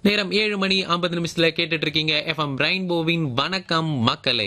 நேரம் ஏழு மணி ஐம்பது நிமிஷத்துல கேட்டுட்டு இருக்கீங்க எஃப்எம் ரெயின்போவின் வணக்கம் மக்களே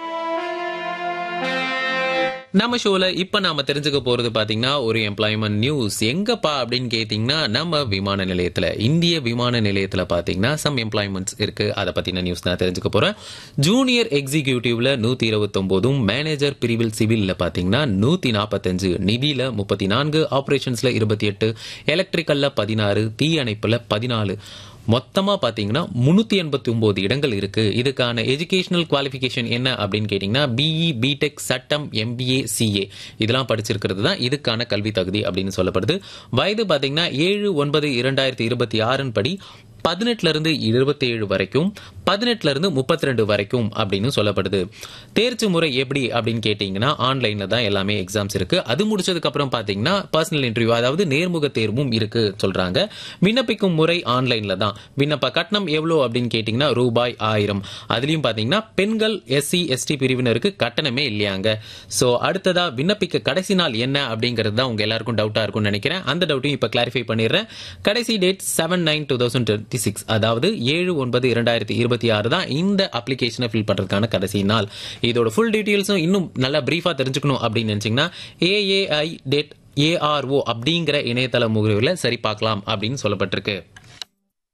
நம்ம ஷோல இப்ப நாம தெரிஞ்சுக்க போறது பாத்தீங்கன்னா ஒரு எம்ப்ளாய்மெண்ட் நியூஸ் எங்கப்பா அப்படின்னு கேட்டீங்கன்னா நம்ம விமான நிலையத்துல இந்திய விமான நிலையத்துல பாத்தீங்கன்னா சம் எம்ப்ளாய்மெண்ட்ஸ் இருக்கு அதை பத்தின நியூஸ் தான் தெரிஞ்சுக்க போறேன் ஜூனியர் எக்ஸிகியூட்டிவ்ல நூத்தி இருபத்தொன்பதும் மேனேஜர் பிரிவில் சிவில்ல பாத்தீங்கன்னா நூத்தி நாற்பத்தஞ்சு நிதியில முப்பத்தி நான்கு ஆபரேஷன்ஸ்ல இருபத்தி எட்டு எலக்ட்ரிக்கல்ல பதினாறு தீயணைப்புல பதினாலு மொத்தமா பாத்தீங்கன்னா முன்னூத்தி எண்பத்தி ஒன்பது இடங்கள் இருக்கு இதுக்கான எஜுகேஷனல் குவாலிஃபிகேஷன் என்ன அப்படின்னு கேட்டீங்கன்னா பிஇ பிடெக் சட்டம் எம்பிஏ சிஏ இதெல்லாம் படிச்சிருக்கிறது தான் இதுக்கான கல்வி தகுதி அப்படின்னு சொல்லப்படுது வயது பாத்தீங்கன்னா ஏழு ஒன்பது இரண்டாயிரத்தி இருபத்தி ஆறின் படி பதினெட்டுல இருந்து இருபத்தி ஏழு வரைக்கும் பதினெட்டுல இருந்து முப்பத்தி ரெண்டு வரைக்கும் அப்படின்னு சொல்லப்படுது தேர்ச்சி முறை எப்படி அப்படின்னு கேட்டீங்கன்னா ஆன்லைன்ல தான் எல்லாமே எக்ஸாம்ஸ் இருக்கு அது முடிச்சதுக்கு அப்புறம் பாத்தீங்கன்னா பர்சனல் இன்டர்வியூ அதாவது நேர்முக தேர்வும் இருக்கு சொல்றாங்க விண்ணப்பிக்கும் முறை ஆன்லைன்ல தான் விண்ணப்ப கட்டணம் எவ்வளோ அப்படின்னு கேட்டீங்கன்னா ரூபாய் ஆயிரம் அதுலயும் பாத்தீங்கன்னா பெண்கள் எஸ்சி எஸ்டி பிரிவினருக்கு கட்டணமே இல்லையாங்க சோ அடுத்ததா விண்ணப்பிக்க கடைசி நாள் என்ன அப்படிங்கிறது தான் உங்க எல்லாருக்கும் டவுட்டா இருக்கும்னு நினைக்கிறேன் அந்த டவுட்டையும் இப்ப கிளாரிஃபை பண்ணிடுறேன் கடைசி date seven nine two thousand twenty six அதாவது ஏழு ஒன்பது இரண்டாயிரத்தி இருபத்தி ஆறு தான் இந்த அப்ளிகேஷனை ஃபில் பண்றதுக்கான கடைசி நாள் இதோட ஃபுல் டீட்டெயில்ஸும் இன்னும் நல்லா பிரீஃபா தெரிஞ்சுக்கணும் அப்படின்னு நினைச்சீங்கன்னா ஏஏஐ டேட் ஏஆர்ஓ அப்படிங்கிற இணையதள முகவரியில் சரி பார்க்கலாம் அப்படின்னு சொல்லப்பட்டிருக்கு